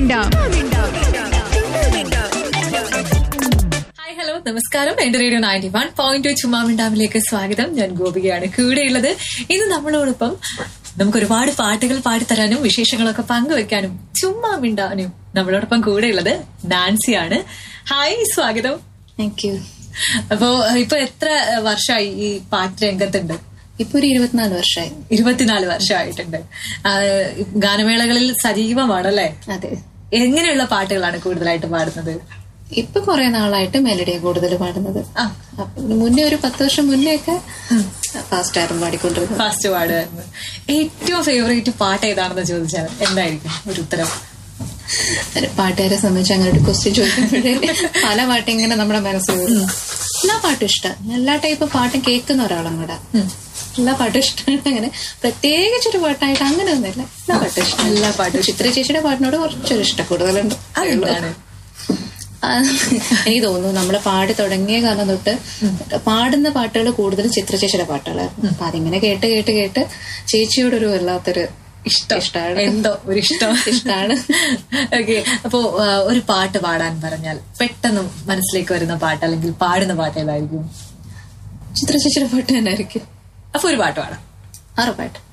hi hello നമസ്കാരം എന്റെ radio ninety one point ചുമ്മാമിണ്ടാമിലേക്ക് സ്വാഗതം ഞാൻ ഗോപികയാണ് കൂടെയുള്ളത് ഇന്ന് നമ്മളോടൊപ്പം നമുക്ക് ഒരുപാട് പാട്ടുകൾ പാടിത്തരാനും വിശേഷങ്ങളൊക്കെ പങ്കുവെക്കാനും ചുമ്മാ മിണ്ടാനും നമ്മളോടൊപ്പം കൂടെയുള്ളത് നാൻസിയാണ് ഹായ് സ്വാഗതം താങ്ക് യു അപ്പോ ഇപ്പൊ എത്ര വർഷമായി ഈ പാട്ട് രംഗത്തുണ്ട് ഇപ്പൊ ഒരു ഇരുപത്തിനാല് വർഷമായി ഇരുപത്തിനാല് വർഷമായിട്ടുണ്ട് ആ, ഗാനമേളകളിൽ സജീവമാണല്ലേ അതെ എങ്ങനെയുള്ള പാട്ടുകളാണ് കൂടുതലായിട്ട് പാടുന്നത് ഇപ്പൊ കുറെ നാളായിട്ട് മെലഡിയാണ് കൂടുതൽ പാടുന്നത് ആ അപ്പൊ ഇതിന് മുന്നേ ഒരു പത്ത് വർഷം മുന്നേ ഒക്കെ ഫാസ്റ്റ് ആയിരുന്നു പാടിക്കൊണ്ടിരുന്നത് ഫാസ്റ്റ് പാടുമായിരുന്നു ഏറ്റവും ഫേവറേറ്റ് പാട്ട് ഏതാണെന്ന് ചോദിച്ചാൽ എന്തായിരിക്കും ഒരു ഉത്തരം ഒരു പാട്ടുകാരെ സംബന്ധിച്ച് അങ്ങനെ ഒരു ക്വസ്റ്റ്യൻ ചോദിക്കുമ്പോഴേ പല പാട്ടും ഇങ്ങനെ നമ്മുടെ മനസ്സിൽ വരും എല്ലാ പാട്ടും ഇഷ്ടമാണ് എല്ലാ ടൈപ്പ് പാട്ടും കേൾക്കുന്ന ഒരാളും കൂടെ എല്ലാ പാട്ടും ഇഷ്ടമാണ് അങ്ങനെ പ്രത്യേകിച്ച് ഒരു പാട്ടായിട്ട് അങ്ങനെ ഒന്നുമില്ല എല്ലാ പാട്ടും ഇഷ്ടം എല്ലാ പാട്ടും ചിത്ര ചേച്ചിയുടെ പാട്ടിനോട് കുറച്ചൊരു ഇഷ്ടം കൂടുതലുണ്ട് അതെന്താണ് ആ, എനിക്ക് തോന്നുന്നു നമ്മൾ പാടി തുടങ്ങിയ കാലം തൊട്ട് പാടുന്ന പാട്ടുകൾ കൂടുതൽ ചിത്രചേച്ചിയുടെ പാട്ടുകളായിരുന്നു അപ്പൊ അതിങ്ങനെ കേട്ട് കേട്ട് കേട്ട് ചേച്ചിയോടൊരു വല്ലാത്തൊരു ഇഷ്ടം ഇഷ്ടമാണ് എന്തോ ഒരു ഇഷ്ടം ഇഷ്ടമാണ് ഓക്കെ അപ്പോ ആ, ഒരു പാട്ട് പാടാൻ പറഞ്ഞാൽ പെട്ടെന്ന് മനസ്സിലേക്ക് വരുന്ന പാട്ട് അല്ലെങ്കിൽ പാടുന്ന പാട്ട് ഏതായിരിക്കും ചിത്രചേച്ചിയുടെ പാട്ട് തന്നെ ആയിരിക്കും അപ്പൊ ഒരു പാട്ട് പാടാം ആറ് പാട്ട്